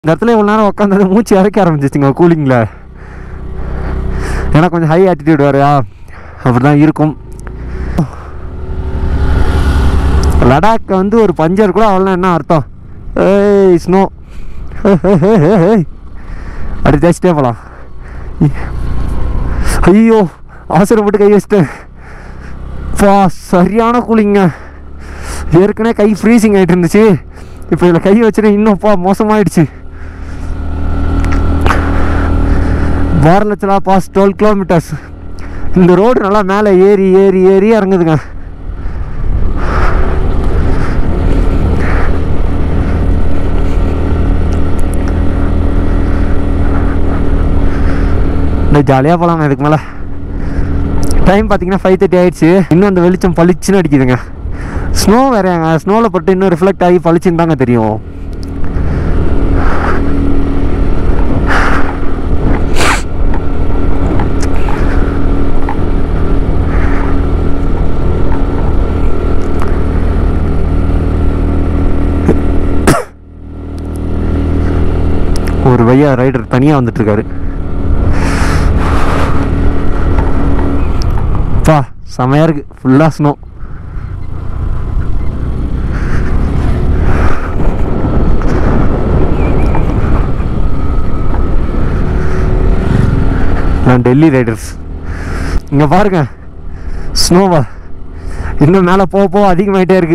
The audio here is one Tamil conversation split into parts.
இந்த இடத்துல இவ்வளோ நேரம் உட்காந்தது மூச்சு இறக்க ஆரம்பிச்சிச்சுங்க கூலிங்கில் ஏன்னா கொஞ்சம் ஹை ஆட்டிடியூட் வேறையா அப்படி தான் இருக்கும் லடாக் வந்து ஒரு பஞ்சர் கூட அவ்வளோ என்ன அர்த்தம் ஏய் ஸ்னோ அப்படி தேய்ச்சிட்டே போகலாம் ஐயோ அவசரப்பட்டு கை வச்சிட்டேன் பா சரியான கூலிங்க ஏற்கனவே கை ஃப்ரீசிங் ஆகிட்டு இருந்துச்சு இப்போ இதில் கை வச்சுட்டு இன்னும்ப்பா மோசமாயிடுச்சு பாரலச்சலா பாஸ் டுவெல் கிலோமீட்டர்ஸ் இந்த ரோடு நல்லா மேலே ஏறி ஏறி ஏறி இறங்குதுங்க இந்த ஜாலியாக போகலாங்க இதுக்கு மேலே டைம் பார்த்தீங்கன்னா ஃபைவ் தேர்ட்டி ஆயிடுச்சு இன்னும் அந்த வெளிச்சம் பளிச்சுன்னு அடிக்குதுங்க ஸ்னோ வேறங்க ஸ்னோவில் பட்டு இன்னும் ரிஃப்ளெக்ட் ஆகி பளிச்சுன்னு தாங்க தெரியும் ஒரு பையா ரைடர் தனியாக வந்துட்டு இருக்காரு பா செமையாக இருக்கு ஃபுல்லாக ஸ்னோ நான் டெல்லி ரைடர்ஸ் இங்கே பாருங்க ஸ்னோவா இன்னும் மேலே போக போக அதிகமாயிட்டே இருக்கு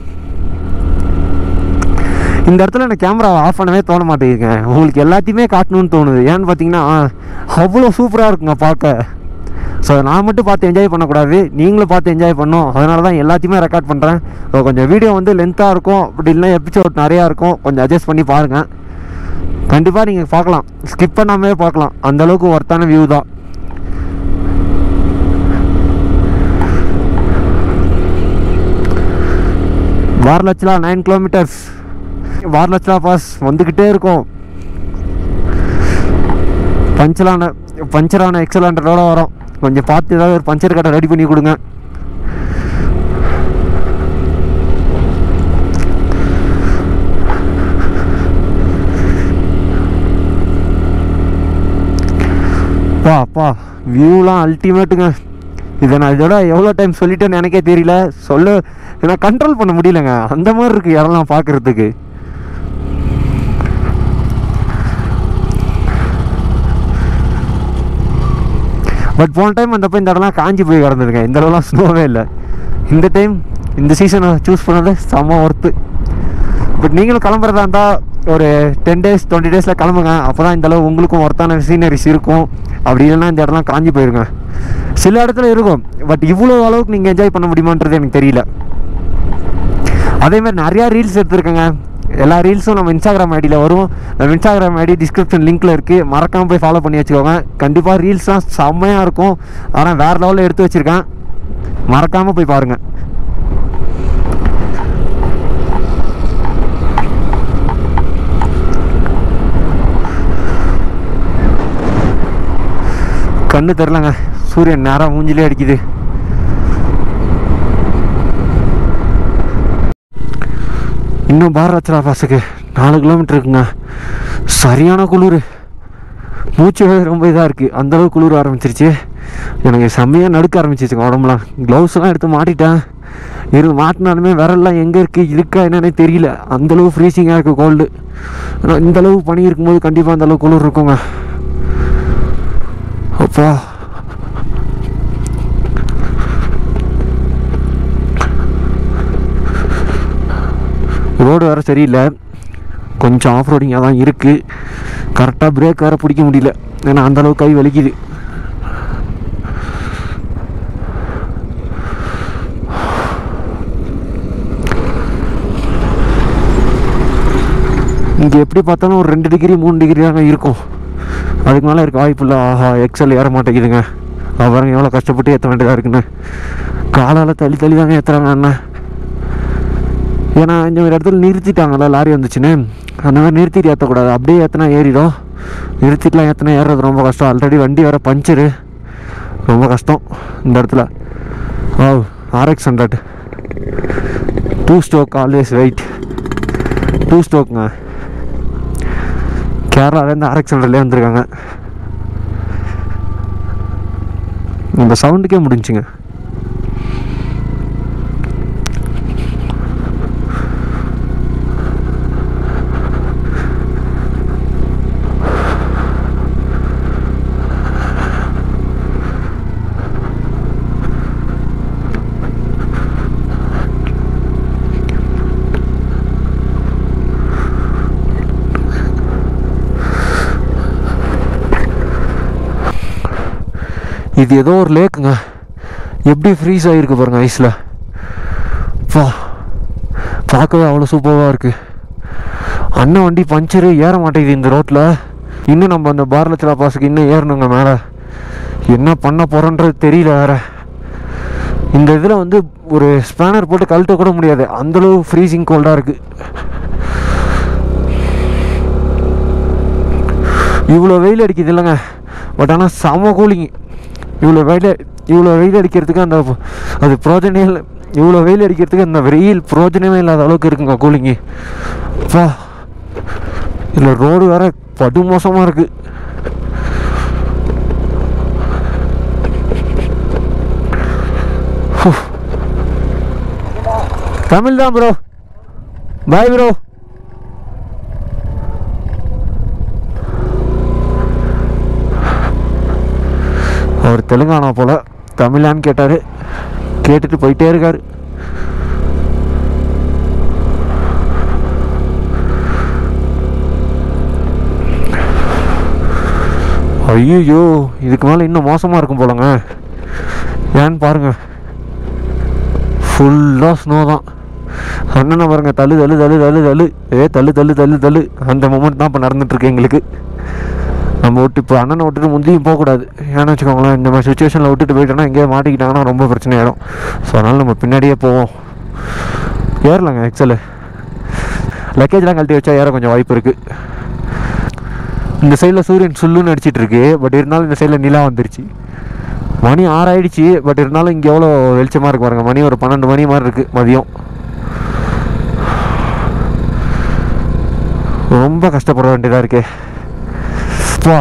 இந்த இடத்துல எனக்கு கேமராவை ஆஃப் பண்ணவே தோண மாட்டேங்குதுங்க உங்களுக்கு எல்லாத்தையுமே காட்டணும்னு தோணுது ஏன்னு பார்த்தீங்கன்னா அவ்வளோ சூப்பராக இருக்குங்க பார்க்க ஸோ நான் மட்டும் பார்த்து என்ஜாய் பண்ணக்கூடாது நீங்களும் பார்த்து என்ஜாய் பண்ணணும் அதனால தான் எல்லாத்தையுமே ரெக்கார்ட் பண்ணுறேன் ஸோ கொஞ்சம் வீடியோ வந்து லென்த்தாக இருக்கும் அப்படி இல்லைனா எபிசோட் நிறையா இருக்கும் கொஞ்சம் அட்ஜஸ்ட் பண்ணி பாருங்கள் கண்டிப்பாக நீங்கள் பார்க்கலாம் ஸ்கிப் பண்ணாமே பார்க்கலாம் அந்த அளவுக்கு ஒர்த்தான வியூ தான் வாரலட்சலா நைன் கிலோமீட்டர்ஸ் வாரலட்சலா பாஸ் வந்துக்கிட்டே இருக்கும் பஞ்சரான பஞ்சரான எக்ஸல் ஹண்ட்ரடோட வரும் கொஞ்சம் பார்த்து ஏதாவது ஒரு பஞ்சர் கடை ரெடி பண்ணி கொடுங்க பா பா வியூலாம் அல்டிமேட்டுங்க இதை நான் இதோட எவ்வளோ டைம் சொல்லிட்டேன்னு எனக்கே தெரியல சொல்ல ஏன்னா கண்ட்ரோல் பண்ண முடியலங்க அந்த மாதிரி இருக்குது இடம்லாம் பார்க்குறதுக்கு பட் போன டைம் வந்தப்போ இந்த இடம்லாம் காஞ்சி போய் கிடந்ததுங்க இந்த இடம்லாம் ஸ்னோவே இல்லை இந்த டைம் இந்த சீசனை சூஸ் பண்ணது செம்ம ஒர்த்து பட் நீங்களும் கிளம்புறதா இருந்தால் ஒரு டென் டேஸ் டுவெண்ட்டி டேஸில் கிளம்புங்க அப்போ தான் இந்தளவு உங்களுக்கும் ஒர்த்தான சீனரிஸ் இருக்கும் அப்படி இல்லைன்னா இந்த இடம்லாம் காஞ்சி போயிருங்க சில இடத்துல இருக்கும் பட் இவ்வளோ அளவுக்கு நீங்கள் என்ஜாய் பண்ண முடியுமான்றது எனக்கு தெரியல அதேமாதிரி நிறையா ரீல்ஸ் எடுத்திருக்கேங்க எல்லா ரீல்ஸும் நம்ம இன்ஸ்டாகிராம் ஐடியில் வரும் நம்ம இன்ஸ்டாகிராம் ஐடி டிஸ்கிரிப்ஷன் லிங்க்கில் இருக்குது மறக்காமல் போய் ஃபாலோ பண்ணி வச்சுக்கோங்க கண்டிப்பாக ரீல்ஸ்லாம் செம்மையாக இருக்கும் ஆனால் வேறு லெவலில் எடுத்து வச்சுருக்கேன் மறக்காமல் போய் பாருங்கள் கண்ணு தெரிலங்க சூரியன் நேரம் மூஞ்சிலே அடிக்குது இன்னும் பாரலட்சரா பாஸுக்கு நாலு கிலோமீட்டர் இருக்குங்க சரியான குளிர் மூச்சு விட ரொம்ப இதாக இருக்குது அந்தளவுக்கு குளிர் ஆரம்பிச்சிருச்சு எனக்கு செம்மையாக நடுக்க ஆரம்பிச்சிச்சுங்க உடம்புலாம் க்ளவுஸ்லாம் எடுத்து மாட்டிட்டேன் இரு மாட்டினாலுமே விரல்லாம் எங்கே இருக்குது இருக்கா என்னன்னே தெரியல அந்தளவு ஃப்ரீசிங்காக இருக்குது கோல்டு ஆனால் இந்தளவு பனி இருக்கும்போது கண்டிப்பாக அந்தளவு குளிர் இருக்குங்க அப்பா ரோடு வேறு சரியில்லை கொஞ்சம் ஆஃப் ரோடிங்காக தான் இருக்குது கரெக்டாக பிரேக் வேறு பிடிக்க முடியல ஏன்னா அந்தளவுக்கு கை வலிக்குது இங்கே எப்படி பார்த்தாலும் ஒரு ரெண்டு டிகிரி மூணு டிகிரி தாங்க இருக்கும் அதுக்கு மேலே இருக்க வாய்ப்பு இல்லை ஆஹா எக்ஸல் ஏற மாட்டேங்குதுங்க அப்புறம் எவ்வளோ கஷ்டப்பட்டு ஏற்ற வேண்டியதாக இருக்குன்னு காலால் தள்ளி தள்ளி தாங்க ஏற்றுறாங்க அண்ணன் ஏன்னா இந்த மாதிரி இடத்துல நிறுத்திட்டாங்கல்ல லாரி வந்துச்சுன்னு அந்த மாதிரி நிறுத்திட்டு ஏற்றக்கூடாது அப்படியே ஏற்றினா ஏறிடும் நிறுத்திட்டுலாம் ஏற்றினா ஏறுறது ரொம்ப கஷ்டம் ஆல்ரெடி வண்டி வேறு பஞ்சரு ரொம்ப கஷ்டம் இந்த இடத்துல oh RX hundred two stroke always wait two ஸ்டோக்குங்க கேரளாலேருந்து ஆர்எக்ஸ்எல்லே வந்திருக்காங்க இந்த சவுண்டுக்கே முடிஞ்சுங்க இது ஏதோ ஒரு லேக்குங்க எப்படி ஃப்ரீஸ் ஆகிருக்கு பாருங்க ஐஸில் வா பார்க்கவே அவ்வளோ சூப்பராக இருக்குது அண்ணன் வண்டி பஞ்சரு ஏற மாட்டேங்குது இந்த ரோட்டில் இன்னும் நம்ம அந்த பாரலத்தில் பாஸுக்கு இன்னும் ஏறணுங்க மேலே என்ன பண்ண போகிறோன்றது தெரியல வேற இந்த இதில் வந்து ஒரு ஸ்பேனர் போட்டு கழட்ட கூட முடியாது அந்தளவு ஃப்ரீசிங் கோல்டாக இருக்குது இவ்வளோ வெயில் அடிக்குது இல்லைங்க பட் ஆனால் செம கூலிங் இவ்வளோ வெயில் இவ்வளோ வெயில் அடிக்கிறதுக்கு அந்த அது பிரோஜனமே இல்லை இவ்வளோ வெயில் அடிக்கிறதுக்கு அந்த வெயில் பிரோஜனமே இல்லாத அளவுக்கு இருக்குங்க கூலிங்கு அப்பா இதில் ரோடு வேற படு மோசமாக இருக்கு ஹூ. தமிழ் தான் ப்ரோ பாய் ப்ரோ அவர் தெலுங்கானா போல தமிழான்னு கேட்டார் கேட்டுட்டு போயிட்டே இருக்காரு ஐயோ இதுக்கு மேலே இன்னும் மோசமாக இருக்கும் போலங்க ஏன்னு பாருங்க ஃபுல்லாக ஸ்னோ தான் அண்ணனை பாருங்க தள்ளு தள்ளு தள்ளு தள்ளு தள்ளு ஏ தள்ளு தள்ளு தள்ளு தள்ளு அந்த மூமெண்ட் தான் இப்போ நடந்துட்டுருக்கு எங்களுக்கு நம்ம விட்டு இப்போ அண்ணனை விட்டுட்டு முந்தியும் போகக்கூடாது ஏன்னு வச்சுக்கோங்களேன் இந்த மாதிரி சுச்சுவேஷனில் விட்டுட்டு போயிட்டோன்னா எங்கேயோ மாட்டிக்கிட்டாங்கன்னா ரொம்ப பிரச்சனை ஆயிடும் ஸோ அதனால் நம்ம பின்னாடியே போவோம் ஏறலாங்க எக்ஸலு லக்கேஜ்லாம் கழட்டி வச்சா ஏற கொஞ்சம் வாய்ப்பு இருக்குது இந்த சைடில் சூரியன் சுல்லுன்னு அடிச்சிட்டு இருக்கு பட் இருந்தாலும் இந்த சைடில் நிலா வந்துருச்சு மணி ஆறாயிடுச்சு பட் இருந்தாலும் இங்கே எவ்வளோ வெளிச்சமாக இருக்கு பாருங்க மணி ஒரு பன்னெண்டு மணி மாதிரி இருக்குது மதியம் ரொம்ப கஷ்டப்பட வேண்டியதாக இருக்கே வா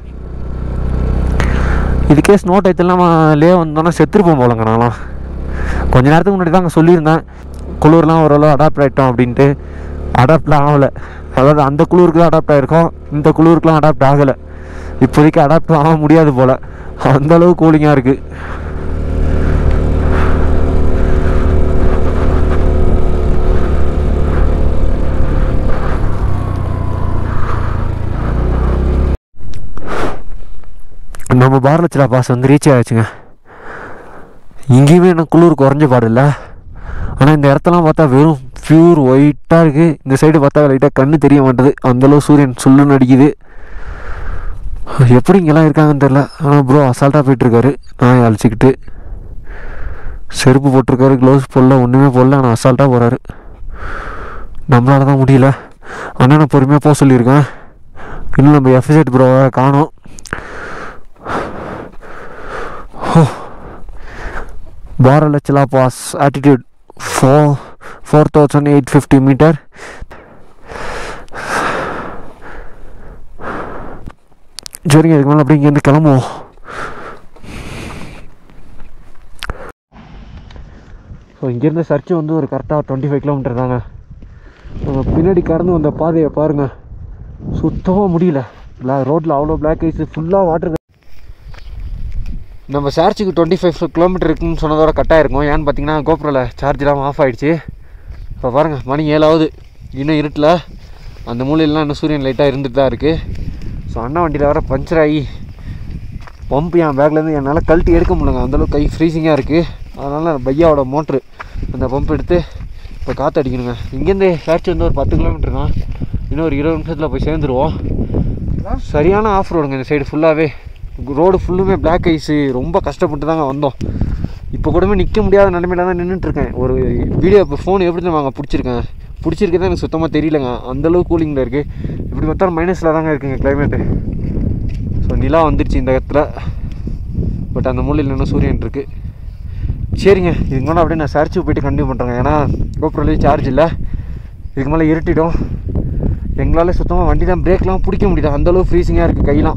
இதுக்கே ஸ்னோ டயத்தில் நம்ம லே வந்தோன்னா செத்துருப்போம் போலங்க நான்லாம் கொஞ்ச நேரத்துக்கு முன்னாடி தான் அங்கே சொல்லியிருந்தேன் குளிர்லாம் ஓரளவு அடாப்ட் ஆகிட்டோம் அப்படின்ட்டு அடாப்ட்லாம் ஆகலை அதாவது அந்த குளிருக்கு தான் அடாப்ட் ஆகிருக்கோம் இந்த குளிருக்குலாம் அடாப்ட் ஆகலை இப்போதைக்கு அடாப்ட் ஆக முடியாது போல் அந்த அளவு கூலிங்காக இருக்குது நம்ம பாரலச்சிலா பாஸ் வந்து ரீச் ஆயாச்சுங்க இங்கேயுமே எனக்கு குளிர் குறைஞ்ச பாடில்ல ஆனால் இந்த இடத்தெல்லாம் பார்த்தா வெறும் பியூர் ஒயிட்டாக இருக்குது இந்த சைடு பார்த்தா லைட்டாக கண்ணு தெரிய மாட்டுது அந்தளவு சூரியன் சுள்ளுன்னு அடிக்குது எப்படி இங்கெல்லாம் இருக்காங்கன்னு தெரில ஆனால் ப்ரோ அசால்ட்டாக போயிட்டுருக்காரு நான் அழைச்சிக்கிட்டு செருப்பு போட்டிருக்காரு க்ளவுஸ் போடல ஒன்றுமே போடல ஆனால் அசால்ட்டாக போகிறாரு நம்மளால தான் முடியல ஆனால் நான் பொறுமையாக போக சொல்லியிருக்கேன் இன்னும் நம்ம எஃப்எஸ்எட் ப்ரோவை காணோம் பாரலச்சலா pass attitude four four thousand eight fifty metre சரிங்க இதுக்கு மேலே அப்படியே இங்கேருந்து கிளம்புவோம் ஸோ இங்கேருந்து சர்ச்சு வந்து ஒரு கரெக்டாக டுவெண்ட்டி ஃபைவ் கிலோமீட்டர் தாங்க நம்ம பின்னாடி கடந்து வந்த பாதையை பாருங்கள் சுத்தமாக முடியல பிளா ரோட்டில் அவ்வளோ பிளாக் ஐஸ் ஃபுல்லாக வாட்டர் நம்ம சார்ஜுக்கு டுவெண்ட்டி ஃபைவ் கிலோமீட்டர் இருக்குன்னு சொன்னதோட கட்டாக இருக்கும் ஏன்னு பார்த்தீங்கன்னா கோப்ரோவில் சார்ஜெலாம் ஆஃப் ஆகிடுச்சு இப்போ பாருங்கள் மணி ஏழாவது இன்னும் இருட்டில் அந்த மூலையிலலாம் இன்னும் சூரியன் லைட்டாக இருந்துட்டு தான் இருக்குது ஸோ அண்ணா வண்டியில் வர பஞ்சர் ஆகி பம்ப் என் பேக்லேருந்து என்னால் கழட்டி எடுக்க முடியலங்க அந்தளவுக்கு கை ஃப்ரீசிங்காக இருக்குது அதனால் பையாவோட மோட்ரு அந்த பம்ப் எடுத்து இப்போ காற்று அடிக்கணுங்க இங்கேருந்து சார்ஜ் வந்து ஒரு பத்து கிலோமீட்டர் தான் இன்னும் ஒரு இருபது நிமிஷத்தில் போய் சேர்ந்துருவோம் சரியான ஆஃப் ரோடுங்க இந்த சைடு ஃபுல்லாகவே ரோடு ஃபுல்லுமே பிளாக் ஐஸு ரொம்ப கஷ்டப்பட்டு தாங்க வந்தோம் இப்போ கூடமே நிற்க முடியாத நிலமையில தான் நின்றுட்டுருக்கேன் ஒரு வீடியோ இப்போ ஃபோன் எப்படி தான் வாங்க பிடிச்சிருக்கேன் பிடிச்சிருக்கதான் எனக்கு சுத்தமாக தெரியலங்க அந்தளவு கூலிங்கில் இருக்குது இப்படி பார்த்தா மைனஸில் தாங்க இருக்குங்க கிளைமேட்டு ஸோ நிலா வந்துருச்சு இந்த இடத்துல பட் அந்த மூலையில் இன்னும் சூரியன் இருக்குது சரிங்க இதுக்கு மேலே அப்படியே நான் சர்ச்சுக்கு போயிட்டு கண்டினியூ பண்ணுறேங்க ஏன்னா கோப்ரோலேயே சார்ஜ் இல்லை இதுக்கு மேலே இருட்டிடும் எங்களால் சுத்தமாக வண்டி தான் பிரேக்லாம் பிடிக்க முடியல அந்தளவு ஃப்ரீசிங்காக இருக்குது கையெல்லாம்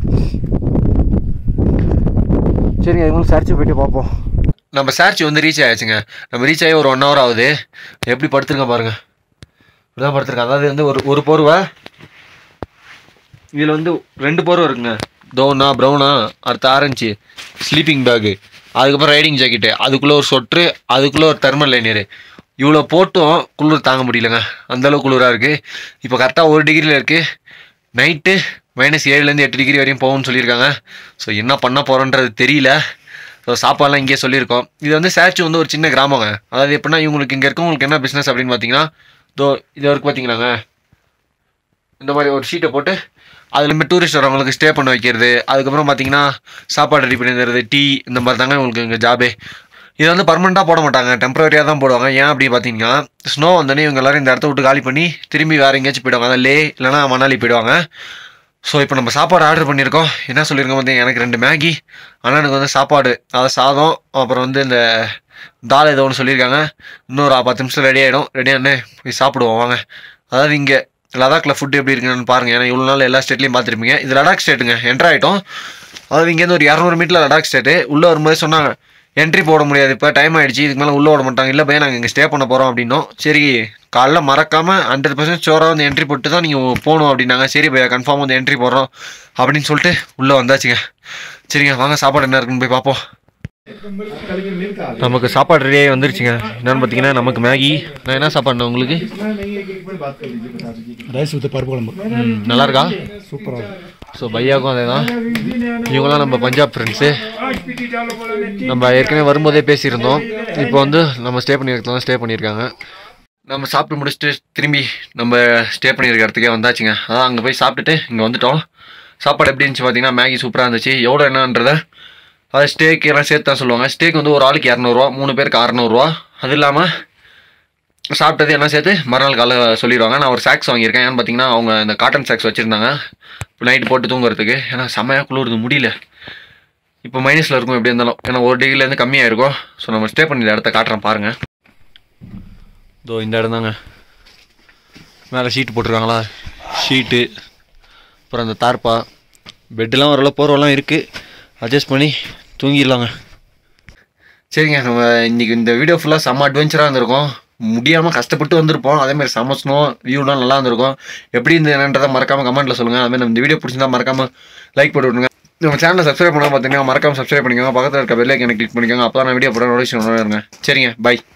சரிங்க அது மாதிரி சர்ச்சு போயிட்டு பார்ப்போம் நம்ம சர்ச் வந்து ரீச் ஆயாச்சுங்க நம்ம ரீச் ஆகி ஒரு ஒன் ஹவர் ஆகுது எப்படி படுத்துருங்க பாருங்க இப்படிதான் படுத்துருக்கேன் அதாவது வந்து ஒரு ஒரு போர்வை இதில் வந்து ரெண்டு போர்வை இருக்குங்க தோனா ப்ரௌனா அடுத்து ஆரஞ்சு ஸ்லீப்பிங் பேக்கு அதுக்கப்புறம் ரைடிங் ஜாக்கெட்டு அதுக்குள்ளே ஒரு சொட்ரு அதுக்குள்ளே ஒரு தெர்மல் லைனரு இவ்வளோ போட்டும் குளிர் தாங்க முடியலங்க அந்தளவு குளிராக இருக்குது இப்போ கரெக்டாக ஒரு டிகிரியில் இருக்குது நைட்டு மைனஸ் ஏழுலேருந்து எட்டு டிகிரி வரையும் போகும்னு சொல்லியிருக்காங்க ஸோ என்ன பண்ண போகிறோன்றது தெரியல ஸோ சாப்பாடுலாம் இங்கேயே சொல்லியிருக்கோம் இது வந்து சேச்சு வந்து ஒரு சின்ன கிராமங்க அதாவது எப்படின்னா இவங்களுக்கு இங்கே இருக்கவங்களுக்கு என்ன பிஸ்னஸ் அப்படின்னு பார்த்தீங்கன்னா இதோ இது வரைக்கும் பார்த்தீங்களாங்க இந்த மாதிரி ஒரு ஷீட்டை போட்டு அதில் டூரிஸ்ட் வரவங்களுக்கு ஸ்டே பண்ண வைக்கிறது அதுக்கப்புறம் பார்த்தீங்கன்னா சாப்பாடு ரெடி பண்ணி தருது டீ இந்த மாதிரி தாங்க உங்களுக்கு இங்கே ஜாபே இதை வந்து பர்மனெண்ட்டாக போட மாட்டாங்க டெம்பரரியாக தான் போடுவாங்க ஏன் அப்படி பார்த்தீங்கன்னா ஸ்னோ வந்தோடனே இவங்க எல்லாரும் இந்த இடத்த விட்டு காலி பண்ணி திரும்பி வேறு எங்கேயாச்சும் போயிடுவாங்க அதான் லே இல்லைனா மணாலி போயிடுவாங்க ஸோ இப்போ நம்ம சாப்பாடு ஆர்டர் பண்ணியிருக்கோம் என்ன சொல்லியிருக்கோம் பார்த்தீங்க எனக்கு ரெண்டு மேகி அண்ணனுக்கு வந்து சாப்பாடு அதாவது சாதம் அப்புறம் வந்து இந்த தால் ஏதோ ஒன்று சொல்லியிருக்காங்க இன்னொரு பத்து நிமிஷம் ரெடி ஆகிடும் ரெடி ஆனே போய் சாப்பிடுவோம் வாங்க அதாவது இங்கே லடாக்ல ஃபுட் எப்படி இருக்குன்னு பாருங்கள் ஏன்னா இவ்வளோ நாள் எல்லா ஸ்டேட்லையும் பார்த்துருப்பீங்க இது லடாக் ஸ்டேட்டுங்க என்ட்ரு ஆகிட்டோம் அதாவது இங்கேருந்து ஒரு இரநூறு மீட்டரில் லடாக் ஸ்டேட்டு உள்ளே வரும்போது சொன்னாங்க என்ட்ரி போட முடியாது இப்போ டைம் ஆயிடுச்சு இதுக்கு மேலே உள்ளே விட மாட்டாங்க இல்லை பையன் நாங்கள் இங்கே ஸ்டே பண்ண போகிறோம் அப்படின்னோம் சரி காலைல மறக்காமல் ஹண்ட்ரட் பர்சன்ட் ஷோராக வந்து என்ட்ரி போட்டு தான் நீங்கள் போகணும் அப்படின்னாங்க சரி பையா கன்ஃபார்ம் வந்து என்ட்ரி போடுறோம் அப்படின்னு சொல்லிட்டு உள்ளே வந்தாச்சுங்க சரிங்க வாங்க சாப்பாடு என்ன இருக்குன்னு போய் பார்ப்போம் நமக்கு சாப்பாடு ரெடியாகி வந்துருச்சுங்க என்னன்னு பார்த்தீங்கன்னா நமக்கு மேகி நான் என்ன சாப்பாடு உங்களுக்கு ரைஸ் வித் பருப்பு குழம்பு ம், நல்லா இருக்கா சூப்பராக ஸோ பையாக்கும் அதே தான் இவங்களாம் நம்ம பஞ்சாப் ஃப்ரெண்ட்ஸு நம்ம ஏற்கனவே வரும்போதே பேசியிருந்தோம் இப்போ வந்து நம்ம ஸ்டே பண்ணியிருக்கோம் ஸ்டே பண்ணியிருக்காங்க நம்ம சாப்பிட்டு முடிச்சுட்டு திரும்பி நம்ம ஸ்டே பண்ணியிருக்க இடத்துக்கே வந்தாச்சுங்க அதான் அங்கே போய் சாப்பிட்டுட்டு இங்கே வந்துட்டோம் சாப்பாடு எப்படி இருந்துச்சு பார்த்தீங்கன்னா மேகி சூப்பராக இருந்துச்சு எவ்வளோ என்னன்றதை அது ஸ்டேக்கு எல்லாம் சேர்த்து தான் சொல்லுவாங்க ஸ்டேக் வந்து ஒரு ஆளுக்கு இரநூறுவா மூணு பேருக்கு அறநூறுவா அது இல்லாமல் சாப்பிட்டது எல்லாம் சேர்த்து மறுநாள் காலைல சொல்லிடுவாங்க நான் ஒரு சாக்ஸ் வாங்கியிருக்கேன் ஏன்னு பார்த்தீங்கன்னா அவங்க இந்த காட்டன் சாக்ஸ் வச்சுருந்தாங்க நைட்டு போட்டு தூங்குறதுக்கு ஏன்னா செம்மையாக குளிருது முடியல இப்போ மைனஸில் இருக்கும் எப்படி இருந்தாலும் ஏன்னா ஒரு டிகிரிலேருந்து கம்மியாக இருக்கும் ஸோ நம்ம ஸ்டே பண்ணி இந்த இடத்த காட்டுறேன் பாருங்கள் இதோ இந்த இடம் தாங்க மேலே ஷீட் போட்டிருக்காங்களா ஷீட்டு அப்புறம் அந்த தார்ப்பா பெட்டெலாம் ஓரளவு போர்வெல்லாம் இருக்குது அட்ஜஸ்ட் பண்ணி தூங்கிடலாங்க சரிங்க நம்ம இன்னைக்கு இந்த வீடியோ ஃபுல்லாக செம்ம அட்வென்ச்சராக இருந்திருக்கும் முடியாமல் கஷ்டப்பட்டு வந்திருப்போம் அதேமாதிரி சமச்சனும் வியூலாம் நல்லா இருந்திருக்கும் எப்படி இந்த என்னன்றதை மறக்காமல் கமெண்ட்டில் சொல்லுங்கள் அதுமாதிரி நம்ம இந்த வீடியோ பிடிச்சிருந்தா மறக்காமல் லைக் போட்டு விடுங்க நம்ம சேனலை சப்ஸ்கிரைப் பண்ணால் பார்த்தீங்கன்னா மறக்காமல் சப்ஸ்கிரைப் பண்ணிக்கோங்க பக்கத்தில் இருக்க பெல்லைக்கனை கிளிக் பண்ணிக்கோங்க அப்போ தான் நான் வீடியோ போட நோட்டிஃபிகேஷன் வருங்க சரிங்க பை